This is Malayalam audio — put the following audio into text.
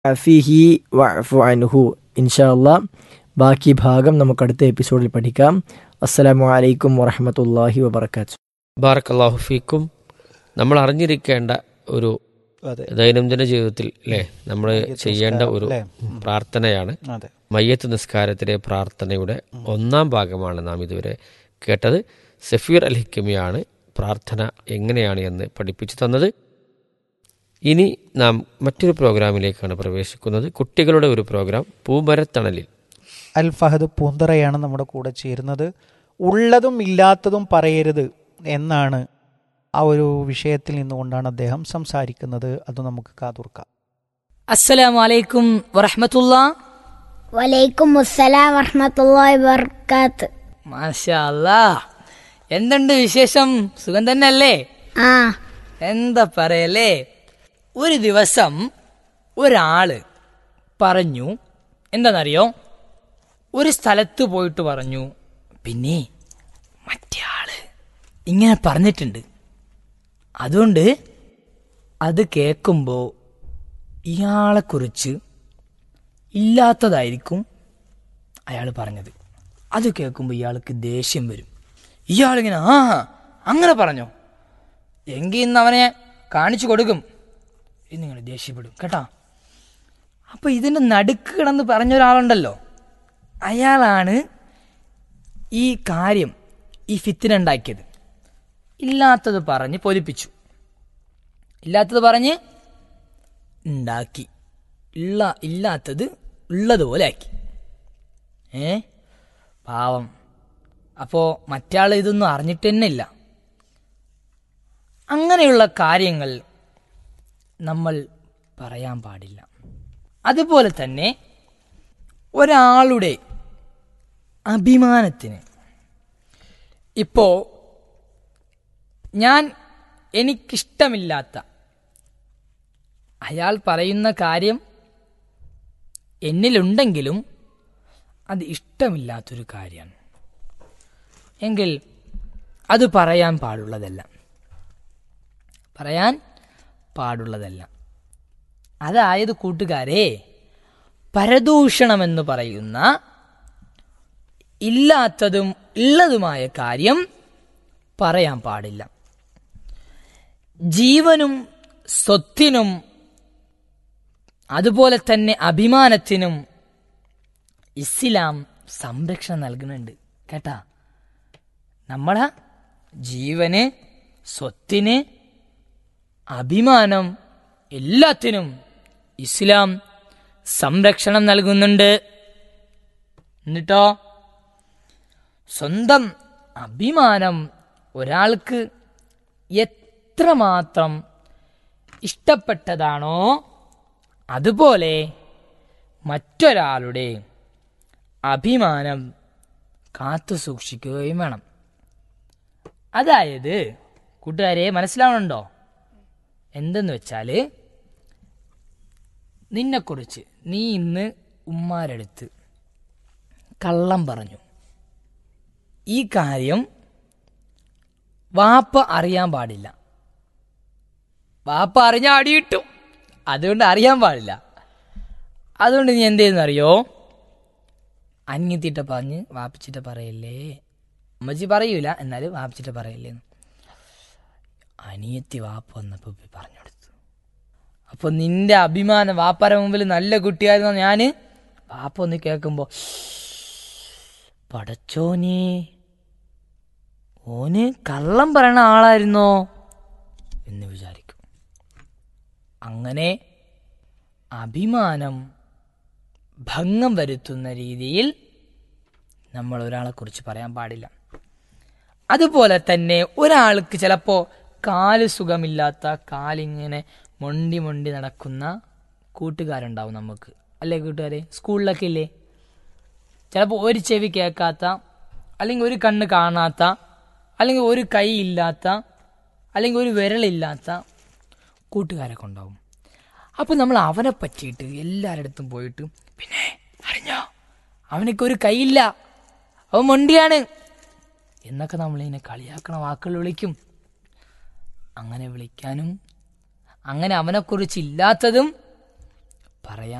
അഫിഹി വഅഫു അൻഹു ഇൻഷാല്ല ബാക്കി ഭാഗം നമുക്ക് അടുത്ത എപ്പിസോഡിൽ പഠിക്കാം അസ്സലാമു അലൈക്കും വറഹമത്തല്ലാഹി വബർക്കാത്തു ബാറക്കല്ലാഹു ഫീക്കും നമ്മൾ അറിഞ്ഞിരിക്കേണ്ട ഒരു അതെ ദൈനംദിന ജീവിതത്തിൽ അല്ലേ നമ്മൾ മയ്യത്ത് ചെയ്യേണ്ട ഒരു അല്ലേ? പ്രാർത്ഥനയാണ് അതെ മയ്യത്ത് നിസ്കാരത്തിലെ പ്രാർത്ഥനയുടെ ഒന്നാം ഭാഗമാണ് നാം ഇതുവരെ കേട്ടത് സഫീർ അൽ ഹിക്കമിയാണ് പ്രാർത്ഥന എങ്ങനെയാണ് എന്ന് പഠിപ്പിച്ചു തന്നത് ഇനി നാം മറ്റൊരു പ്രോഗ്രാമിലേക്കാണ് പ്രവേശിക്കുന്നത് കുട്ടികളുടെ ഒരു പ്രോഗ്രാം പൂമരത്തണലിൽ അൽ ഫഹദ് പൂന്തറയാണ് നമ്മുടെ കൂടെ ചേരുന്നത് ഉള്ളതും ഇല്ലാത്തതും പറയരുത് എന്നാണ് ആ ഒരു വിഷയത്തിൽ നിന്നുകൊണ്ടാണ് അദ്ദേഹം സംസാരിക്കുന്നത് അത് നമുക്ക് കാതോർക്കാം അസ്സലാമു അലൈക്കും വറഹമത്തുള്ള വലൈക്കും അസ്സലാം വറഹമത്തല്ലാഹി വബർക്കാത്ത് മാഷാ അല്ലാ എന്തുണ്ട് വിശേഷം സുഖം തന്നെ അല്ലേ ആ എന്താ പറയല്ലേ ഒരു ദിവസം ഒരാള് പറഞ്ഞു എന്താണെന്നറിയോ ഒരു സ്ഥലത്ത് പോയിട്ട് പറഞ്ഞു പിന്നെ മറ്റേ ആള് ഇങ്ങനെ പറഞ്ഞിട്ടുണ്ട് അതുകൊണ്ട് അത് കേൾക്കുമ്പോൾ ഇയാളെക്കുറിച്ച് ഇല്ലാത്തതായിരിക്കും അയാൾ പറഞ്ഞത് അത് കേൾക്കുമ്പോൾ ഇയാൾക്ക് ദേഷ്യം വരും ഇയാളിങ്ങനെ ആ അങ്ങനെ പറഞ്ഞോ എങ്കിൽ ഇന്ന് അവനെ കാണിച്ചു കൊടുക്കും എന്നിങ്ങനെ ദേഷ്യപ്പെടും കേട്ടാ അപ്പൊ ഇതിന്റെ നടുക്ക് കിടന്ന് പറഞ്ഞ ഒരാളുണ്ടല്ലോ അയാളാണ് ഈ കാര്യം ഈ ഫിത്തിനുണ്ടാക്കിയത് ഇല്ലാത്തത് പറഞ്ഞ് പൊലിപ്പിച്ചു ഇല്ലാത്തത് പറഞ്ഞ് ഉണ്ടാക്കി ഉള്ള ഇല്ലാത്തത് ഉള്ളതുപോലെ ആക്കി ഏ പാവം അപ്പോൾ മറ്റാൾ ഇതൊന്നും അറിഞ്ഞിട്ട് തന്നെ ഇല്ല അങ്ങനെയുള്ള കാര്യങ്ങൾ നമ്മൾ പറയാൻ പാടില്ല അതുപോലെ തന്നെ ഒരാളുടെ അഭിമാനത്തിന് ഇപ്പോ ഞാൻ എനിക്കിഷ്ടമില്ലാത്ത അയാൾ പറയുന്ന കാര്യം എന്നിലുണ്ടെങ്കിലും അത് ഇഷ്ടമില്ലാത്തൊരു കാര്യമാണ് എങ്കിൽ അത് പറയാൻ പാടുള്ളതല്ല പറയാൻ പാടുള്ളതല്ല അതായത് കൂട്ടുകാരെ പരദൂഷണമെന്ന് പറയുന്ന ഇല്ലാത്തതും ഉള്ളതുമായ കാര്യം പറയാൻ പാടില്ല ജീവനും സ്വത്തിനും അതുപോലെ തന്നെ അഭിമാനത്തിനും ഇസ്ലാം സംരക്ഷണം നൽകുന്നുണ്ട് കേട്ടാ നമ്മളെ ജീവന് സ്വത്തിന് അഭിമാനം എല്ലാത്തിനും ഇസ്ലാം സംരക്ഷണം നൽകുന്നുണ്ട് എന്നിട്ടോ സ്വന്തം അഭിമാനം ഒരാൾക്ക് എത്രമാത്രം ഇഷ്ടപ്പെട്ടതാണോ അതുപോലെ മറ്റൊരാളുടെ അഭിമാനം കാത്തു സൂക്ഷിക്കുകയും വേണം അതായത് കൂട്ടുകാരെ മനസ്സിലാവണുണ്ടോ എന്തെന്ന് വെച്ചാല് നിന്നെക്കുറിച്ച് നീ ഇന്ന് ഉമ്മാരെടുത്ത് കള്ളം പറഞ്ഞു ഈ കാര്യം വാപ്പ അറിയാൻ പാടില്ല വാപ്പ അറിഞ്ഞ അടി കിട്ടും അതുകൊണ്ട് അറിയാൻ പാടില്ല അതുകൊണ്ട് നീ എന്ത് ചെയ്യുന്നറിയോ അന്യത്തിട്ട പറഞ്ഞ് വാപ്പിച്ചിട്ട പറയല്ലേ അമ്മച്ചി പറയൂല എന്നാലും വാപ്പിച്ചിട്ട പറയല്ലേ അനിയത്തി വാപ്പ വന്നപ്പോ പോയി പറഞ്ഞു കൊടുത്തു അപ്പൊ നിന്റെ അഭിമാനം വാപ്പാരെ മുമ്പിൽ നല്ല കുട്ടിയായിരുന്ന ഞാന് വാപ്പ ഒന്ന് കേൾക്കുമ്പോ പടച്ചോനെ ഓന് കള്ളം പറയണ ആളായിരുന്നോ എന്ന് വിചാരിക്കും അങ്ങനെ അഭിമാനം ഭംഗം വരുത്തുന്ന രീതിയിൽ നമ്മൾ ഒരാളെ കുറിച്ച് പറയാൻ പാടില്ല അതുപോലെ തന്നെ ഒരാൾക്ക് ചിലപ്പോ കാല് സുഖമില്ലാത്ത കാലിങ്ങനെ മൊണ്ടി മൊണ്ടി നടക്കുന്ന കൂട്ടുകാരുണ്ടാവും നമുക്ക് അല്ലേ കൂട്ടുകാരെ സ്കൂളിലൊക്കെ ഇല്ലേ ചിലപ്പോൾ ഒരു ചെവി കേൾക്കാത്ത അല്ലെങ്കിൽ ഒരു കണ്ണ് കാണാത്ത അല്ലെങ്കിൽ ഒരു കൈ ഇല്ലാത്ത അല്ലെങ്കിൽ ഒരു വിരലില്ലാത്ത കൂട്ടുകാരൊക്കെ ഉണ്ടാവും അപ്പോൾ നമ്മൾ അവനെ പറ്റിയിട്ട് എല്ലാവരുടെ അടുത്തും പോയിട്ട് പിന്നെ അറിഞ്ഞോ അവനൊക്കെ ഒരു കൈയില്ല അവൻ മൊണ്ടിയാണ് എന്നൊക്കെ നമ്മളിങ്ങനെ കളിയാക്കണ വാക്കുകൾ വിളിക്കും അങ്ങനെ വിളിക്കാനും അങ്ങനെ അവനെക്കുറിച്ച് ഇല്ലാത്തതും പറയാം